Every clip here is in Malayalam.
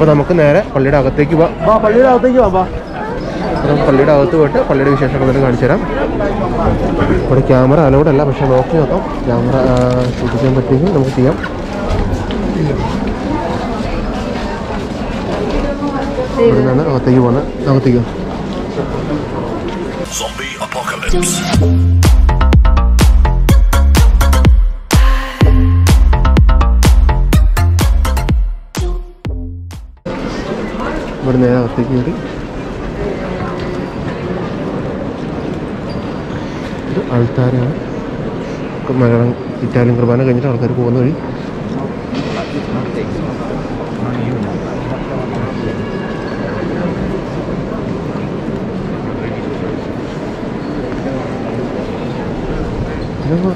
അപ്പോൾ നമുക്ക് നേരെ പള്ളിയുടെ അകത്തേക്ക് പോവാം വാ പള്ളിയുടെ അകത്തേക്ക് പോവാം വാ അപ്പോൾ നമുക്ക് പള്ളിയുടെ അകത്ത് പോയിട്ട് പള്ളിയുടെ വിശേഷങ്ങൾ തന്നെ കാണിച്ചു തരാം ഇവിടെ ക്യാമറ അലൗഡ് അല്ല പക്ഷേ നോക്കി നോക്കാം ക്യാമറ സൂക്ഷിക്കാൻ പറ്റുമെങ്കിൽ നമുക്ക് ചെയ്യാം ഇവിടെ നിന്നാണ് അകത്തേക്ക് പോകുന്നത് അകത്തേക്ക് പോ. Zombie apocalypse. ഇവിടെ നേരെ അകത്തേക്ക് കയറി ഇത് ആൾക്കാരാണ് മലയാളം ഇറ്റാലിയൻ കുർബാന കഴിഞ്ഞിട്ട് ആൾക്കാർ പോകുന്ന വഴി ഇതെന്താ?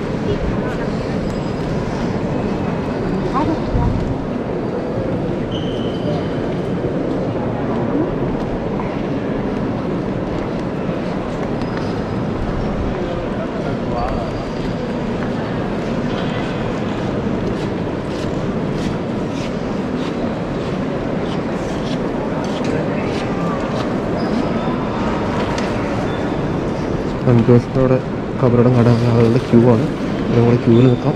അഞ്ചോസിനോടെ കബറിടം കടാൻ ആളുകളുടെ ക്യൂ ആണ് നമ്മൾ ക്യൂവിൽ നിൽക്കാം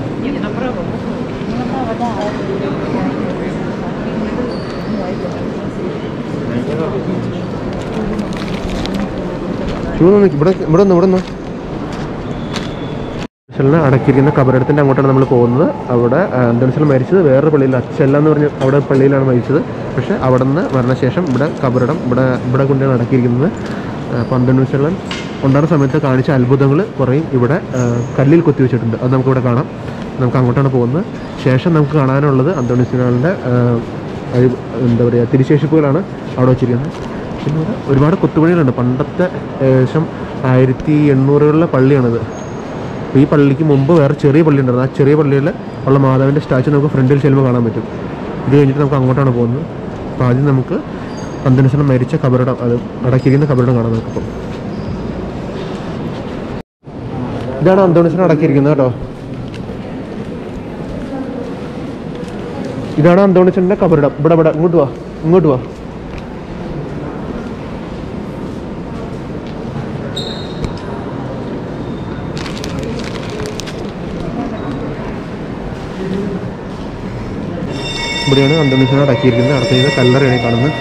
ക്യൂ നിന്ന് ഇവിടെ ഇവിടെ നിന്ന് ഇവിടെ നിന്ന് അച്ഛനെ അടക്കിയിരിക്കുന്ന കബറിടത്തിൻ്റെ അങ്ങോട്ടാണ് നമ്മൾ പോകുന്നത് അവിടെ അന്തരിച്ചാൽ മരിച്ചത് വേറൊരു പള്ളിയിൽ അച്ഛല്ല എന്ന് പറഞ്ഞ് അവിടെ പള്ളിയിലാണ് മരിച്ചത് പക്ഷേ അവിടെ നിന്ന് മരണശേഷം ഇവിടെ കബറിടം ഇവിടെ ഇവിടെ കൊണ്ടാണ് അടക്കിയിരിക്കുന്നത് പന്തനുസലൻ ഉണ്ടാകുന്ന സമയത്ത് കാണിച്ച അത്ഭുതങ്ങൾ കുറേയും ഇവിടെ ആ, കല്ലിൽ കൊത്തിവെച്ചിട്ടുണ്ട് അത് നമുക്കിവിടെ കാണാം നമുക്ക് അങ്ങോട്ടാണ് പോകുന്നത് ശേഷം നമുക്ക് കാണാനുള്ളത് അന്തോണിസിനാളിൻ്റെ എന്താ പറയുക തിരിശേഷിപ്പുകളാണ് അവിടെ വെച്ചിരിക്കുന്നത് പിന്നെ ഇവിടെ ഒരുപാട് കൊത്തുപണികളുണ്ട് പണ്ടത്തെ ഏകദേശം ആയിരത്തി എണ്ണൂറുകളിലെ പള്ളിയാണിത് അപ്പോൾ ഈ പള്ളിക്ക് മുമ്പ് വേറെ ചെറിയ പള്ളി ഉണ്ടായിരുന്നു ആ ചെറിയ പള്ളിയിൽ ഉള്ള മാതാവിൻ്റെ സ്റ്റാച്ചു നമുക്ക് ഫ്രണ്ടിൽ ചെല്ലുമ്പോൾ കാണാൻ പറ്റും ഇത് കഴിഞ്ഞിട്ട് നമുക്ക് അങ്ങോട്ടാണ് പോകുന്നത് അപ്പോൾ ആദ്യം നമുക്ക് അന്തനുസരണം മരിച്ച കബറിടം അത് അടക്കിയിരിക്കുന്ന കബറിടം കാണാം നമുക്കിപ്പം ഇതാണ് അന്തോണിസിനെ അടക്കിയിരിക്കുന്നത് കേട്ടോ ഇതാണ് അന്തോണിച്ചൻ്റെ കബറിടം ഇവിടെ ഇവിടെ ഇങ്ങോട്ട് വാ ഇങ്ങോട്ട് വാ ഇവിടെയാണ് അന്തോണിസിനെ അടക്കിയിരിക്കുന്നത് അടക്കിയിരിക്കുന്ന കല്ലറയാണ് ഈ കാണുന്നത്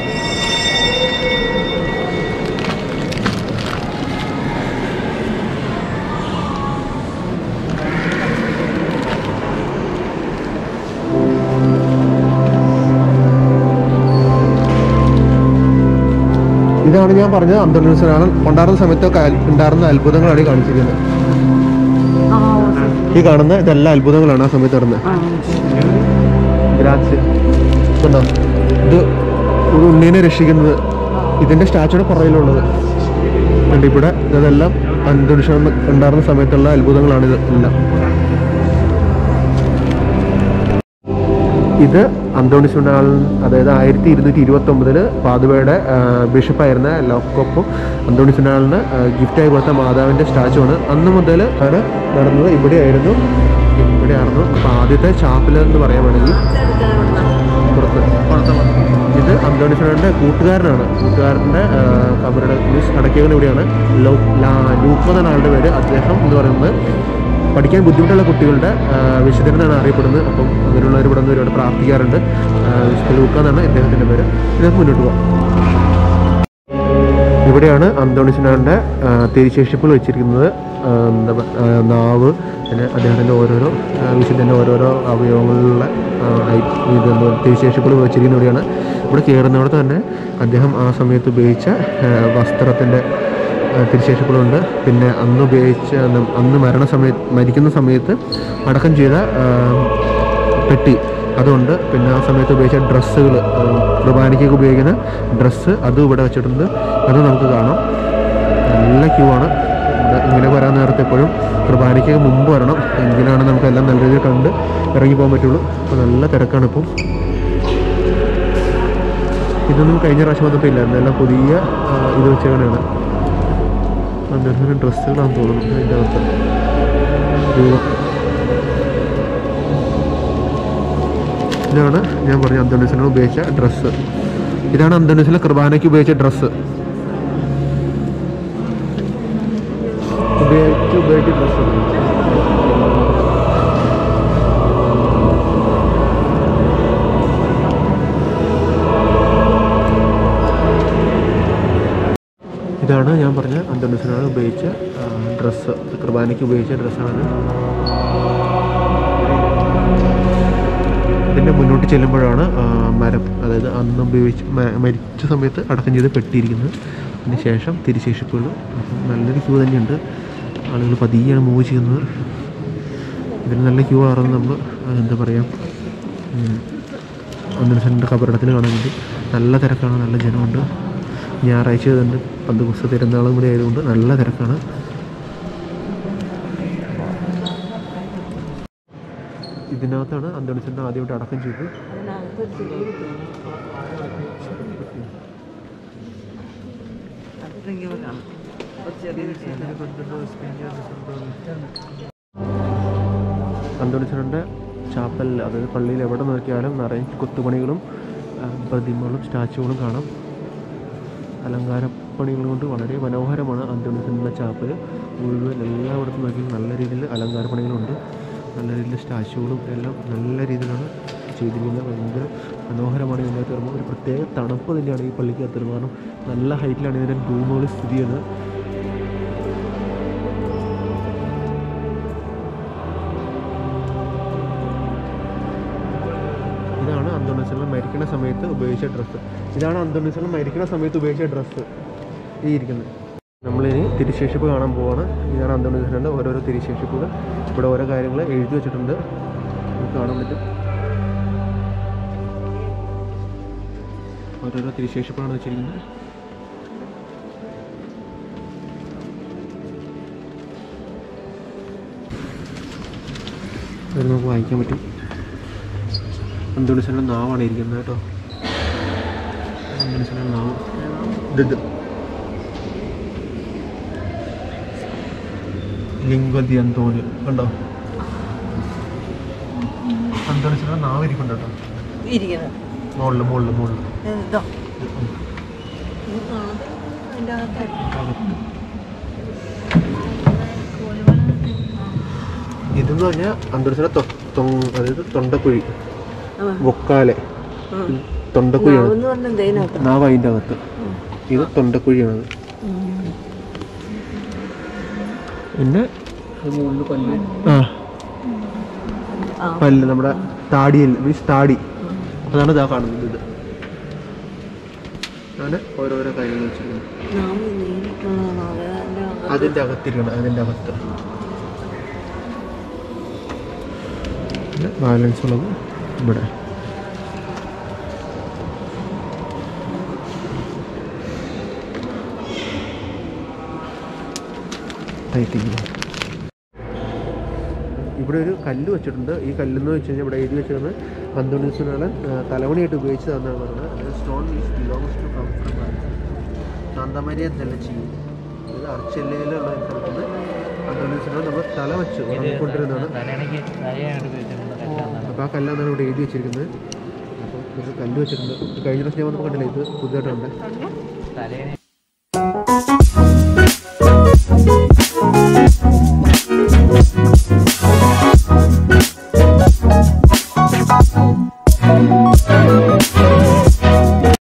ഇതാണ് ഞാൻ പറഞ്ഞത് അന്തോണിസിനാണ് ഉണ്ടായിരുന്ന സമയത്തൊക്കെ അൽ- ഉണ്ടായിരുന്ന അത്ഭുതങ്ങളാണ് ഈ കാണിച്ചിരിക്കുന്നത് ഈ കാണുന്ന ഇതെല്ലാം അത്ഭുതങ്ങളാണ് ആ സമയത്ത് നടന്നത് ഗ്രാസ് കണ്ടോ ഇത് ഒരു ഉണ്ണീനെ രക്ഷിക്കുന്നത് ഇതിന്റെ സ്റ്റാച്ചുയുടെ പുറകിലുള്ളത് കണ്ട് ഇവിടെ ഇതെല്ലാം അന്തരീക്ഷം ഉണ്ടായിരുന്ന സമയത്തുള്ള അത്ഭുതങ്ങളാണ് ഇത് എല്ലാം ഇത് അന്തോണിസുണ്ടാൾ അതായത് ആയിരത്തി ഇരുന്നൂറ്റി ഇരുപത്തി ഒമ്പതില് പാതുവയുടെ ബിഷപ്പായിരുന്ന ലോക്കോപ്പ് അന്തോണിസുണ്ടാളിന് ഗിഫ്റ്റായി കൊടുത്ത മാതാവിന്റെ സ്റ്റാച്ചു ആണ് അന്ന് മുതൽ ആണ് നടന്നത് ഇവിടെയായിരുന്നു ഇവിടെയായിരുന്നു അപ്പോൾ ആദ്യത്തെ ചാപ്പൽ എന്ന് പറയാൻ വേണമെങ്കിൽ പുറത്ത് ഇത് അന്തോണിസുണ്ടാളിന്റെ കൂട്ടുകാരനാണ് കൂട്ടുകാരൻ്റെ കബറുടെ മീൻസ് അടക്കിയത് ഇവിടെയാണ് ലോ ലാ ലൂക്കോ എന്നാണ് ആളുടെ പേര് അദ്ദേഹം എന്ന് പറയുന്നത് പഠിക്കാൻ ബുദ്ധിമുട്ടുള്ള കുട്ടികളുടെ ആ, വിശുദ്ധൻ എന്നാണ് അറിയപ്പെടുന്നത് അപ്പം അങ്ങനെയുള്ളവർ ഇവിടെ നിന്ന് ഒരുപാട് പ്രാർത്ഥിക്കാറുണ്ട് ആ, വിശുദ്ധ ലൂക്ക എന്നാണ് ഇദ്ദേഹത്തിൻ്റെ പേര് ഇദ്ദേഹം മുന്നോട്ട് പോകാം ഇവിടെയാണ് അന്തോണിസിനാറിൻ്റെ തിരിശേഷിപ്പിൽ വെച്ചിരിക്കുന്നത് ആ, എന്താ പ- ആ, നാവ് പിന്നെ അദ്ദേഹത്തിൻ്റെ ഓരോരോ ആ, വിശുദ്ധൻ്റെ ഓരോരോ അവയവങ്ങളിലുള്ള ആ, ഐ- ഇതെന്ന് തിരിശേഷിപ്പിൽ വെച്ചിരിക്കുന്ന ഇവിടെയാണ് ഇവിടെ കയറുന്നിടത്ത് തന്നെ അദ്ദേഹം ആ സമയത്ത് ഉപയോഗിച്ച വസ്ത്രത്തിൻ്റെ തിരിശേഷിപ്പുകളുണ്ട് പിന്നെ അന്ന് ഉപയോഗിച്ച അന്ന് അന്ന് മരണ സമയത്ത് മരിക്കുന്ന സമയത്ത് അടക്കം ചെയ്ത ആ, പെട്ടി അതുകൊണ്ട് പിന്നെ ആ സമയത്ത് ഉപയോഗിച്ച ഡ്രസ്സുകൾ കുർബാനയ്ക്കൊക്കെ ഉപയോഗിക്കുന്ന ഡ്രസ്സ് അതും ഇവിടെ വെച്ചിട്ടുണ്ട് അത് നമുക്ക് കാണാം നല്ല ക്യൂ ആണ് ഇവിടെ ഇങ്ങനെ വരാൻ നേരത്തെ എപ്പോഴും കുർബാനയ്ക്ക് മുമ്പ് വരണം എങ്കിലാണ് നമുക്ക് എല്ലാം നല്ല രീതിയിൽ കണ്ട് ഇറങ്ങി പോകാൻ പറ്റുള്ളൂ അപ്പോൾ നല്ല തിരക്കാണ് ഇപ്പം ഇതൊന്നും കഴിഞ്ഞ പ്രാവശ്യം വന്നപ്പോൾ ഇല്ലായിരുന്നു എല്ലാം പുതിയ ആ, ഇത് വെച്ചാണ് അദ്ദേഹത്തിന് ഡ്രസ്സുകളാണെന്ന് തോന്നുന്നു അതിൻ്റെ അകത്ത് രൂപം ഇതാണ് ഞാൻ പറഞ്ഞ അന്തോണീസിനോട് ഉപയോഗിച്ച ഡ്രസ്സ് ഇതാണ് അന്തോണീസിലെ കുർബാനയ്ക്ക് ഉപയോഗിച്ച ഡ്രസ്സ് ഉപയോഗിച്ച് ഉപയോഗിച്ച ഡ്രസ്സ് ഇതാണ് ഞാൻ പറഞ്ഞ അന്തോണീസിനോട് ഉപയോഗിച്ച ഡ്രസ്സ് കുർബാനയ്ക്ക് ഉപയോഗിച്ച ഡ്രസ്സാണ് ഇതിൻ്റെ മുന്നോട്ട് ചെല്ലുമ്പോഴാണ് ആ, മരം അതായത് അന്ന് ഉപയോഗിച്ച് മ- മരിച്ച സമയത്ത് അടക്കം ചെയ്ത് പെട്ടിയിരിക്കുന്നത് അതിന് ശേഷം തിരിശേഷിപ്പുകൾ അപ്പം നല്ലൊരു ക്യൂ തന്നെയുണ്ട് ആളുകൾ പതിയാണ് മൂവ് ചെയ്യുന്നത് ഇതിന് നല്ല ക്യൂ ആണെന്ന് നമ്മൾ ആ, എന്താ പറയുക ഒന്നിനു കബറിടത്തിന് കാണാൻ വേണ്ടി നല്ല തിരക്കാണ് നല്ല ജനമുണ്ട് ഞായറാഴ്ച തന്നെ പന്ത് കുസ്ത തിരുനാളും കൂടി ആയതുകൊണ്ട് നല്ല തിരക്കാണ് ഇതിനകത്താണ് അന്തോണിച്ചൻ്റെ ആദ്യമായിട്ട് അടക്കം ചെയ്തത് അന്തോണിച്ചൻ്റെ ചാപ്പലിൽ അതായത് പള്ളിയിൽ എവിടെ നോക്കിയാലും നിറയെ കൊത്തുപണികളും ആ, പ്രതിമകളും സ്റ്റാച്ചുകളും കാണാം അലങ്കാരപ്പണികൾ കൊണ്ട് വളരെ മനോഹരമാണ് അന്തോണിച്ചൻ്റെ ചാപ്പൽ മുഴുവൻ എല്ലായിടത്തും നോക്കി നല്ല രീതിയിൽ അലങ്കാരപ്പണികളുണ്ട് നല്ല രീതിയിൽ സ്റ്റാച്ചുകളും എല്ലാം നല്ല രീതിയിലാണ് ചെയ്തിരിക്കുന്നത് ഭയങ്കര മനോഹരമാണ് ഇതിൻ്റെ കയറുമ്പോൾ ഒരു പ്രത്യേക തണുപ്പ് തന്നെയാണ് ഈ പള്ളിക്ക് കയറുന്നത് കാരണം നല്ല ഹൈറ്റിലാണ് ഇതിൻ്റെ റൂമുകൾ സ്ഥിതി ചെയ്യുന്നത് ഇതാണ് അന്തോണീസലം മരിക്കുന്ന സമയത്ത് ഉപയോഗിച്ച ഡ്രസ്സ് ഇതാണ് അന്തോണീസലം മരിക്കുന്ന സമയത്ത് ഉപയോഗിച്ച ഡ്രസ്സ് ഈ ഇരിക്കുന്നത് നമ്മളിനി തിരിശേഷിപ്പ് കാണാൻ പോവാണ് ഇതാണ് അന്തോണീസലിൻ്റെ ഓരോരോ തിരിശേഷിപ്പുകൾ ഇവിടെ ഓരോ കാര്യങ്ങൾ എഴുതി വെച്ചിട്ടുണ്ട് നമുക്ക് കാണാൻ പറ്റും ഓരോരോ തിരിശേഷിപ്പാണ് വെച്ചിരിക്കുന്നത് ഇത് നമുക്ക് വായിക്കാൻ പറ്റും അന്തോണിസന്റെ നാവാണ് ഇരിക്കുന്നത് കേട്ടോ അന്തോണിസന്റെ നാവ് ഇത് ഇത് ലിംഗതി അന്തോണി കണ്ടോ അന്തോണിസന്റെ നാവ് ഇരിക്കുന്നുണ്ട് കേട്ടോ ഇരിക്കുന്നത് മുകളിൽ മുകളിൽ മുകളിൽ ഇതോ അതിൻ്റെ അകത്ത് ഇതെന്ന് പറഞ്ഞാൽ അന്തോണിസന്റെ അതായത് തൊണ്ടക്കുഴി ആ. വൊക്കാലെ തൊണ്ടക്കുഴിയാണ് നാവെന്ന് പറഞ്ഞാൽ എന്തേനകത്ത് നാവ് അതിൻ്റെ അകത്ത് ഇത് തൊണ്ടക്കുഴിയാണത് പിന്നെ ആ ആ. പല്ല് നമ്മുടെ താടിയിൽ മീൻസ് താടി അതാണ് ഇതാ കാണുന്നത് ഇത് അങ്ങനെ ഓരോരോ കാര്യങ്ങൾ വെച്ചിരിക്കുന്നത് നാവ് നേരിട്ടുള്ളതാണോ അത് അതിൻ്റെ അകത്ത് അതിൻ്റെ അകത്തിരിക്കണം അതിൻ്റെ അകത്ത് പിന്നെ ബാലൻസ് ഉള്ളത് ഇവിടെ ടൈറ്റ് ചെയ്യുന്നു ഇവിടെ ഒരു കല്ല് വെച്ചിട്ടുണ്ട് ഈ കല്ലെന്ന് വെച്ച് കഴിഞ്ഞാൽ ഇവിടെ എഴുതി വെച്ചിരുന്നത് അന്തോണീസുനാളൻ തലവണിയായിട്ട് ഉപയോഗിച്ചതെന്നാണ് പറയുന്നത് stone is belongs to come from Santa Maria തെലച്ചി ഇത് അർച്ചല്ലയിലുള്ള ഒരു സ്ഥലത്തുനിന്ന് അന്തോണീസുനാൾ നമ്മൾ തല വെച്ച് കൊണ്ടിരുന്നതാണ് അപ്പോൾ ആ കല്ലാണ് ഇവിടെ എഴുതി വെച്ചിരിക്കുന്നത് അപ്പോൾ ഒരു കല്ല് വെച്ചിട്ടുണ്ട് ഇത് കഴിഞ്ഞ പ്രാവശ്യം ഞാൻ വന്നപ്പോൾ കണ്ടില്ല ഇത് പുതുതായിട്ടുണ്ട്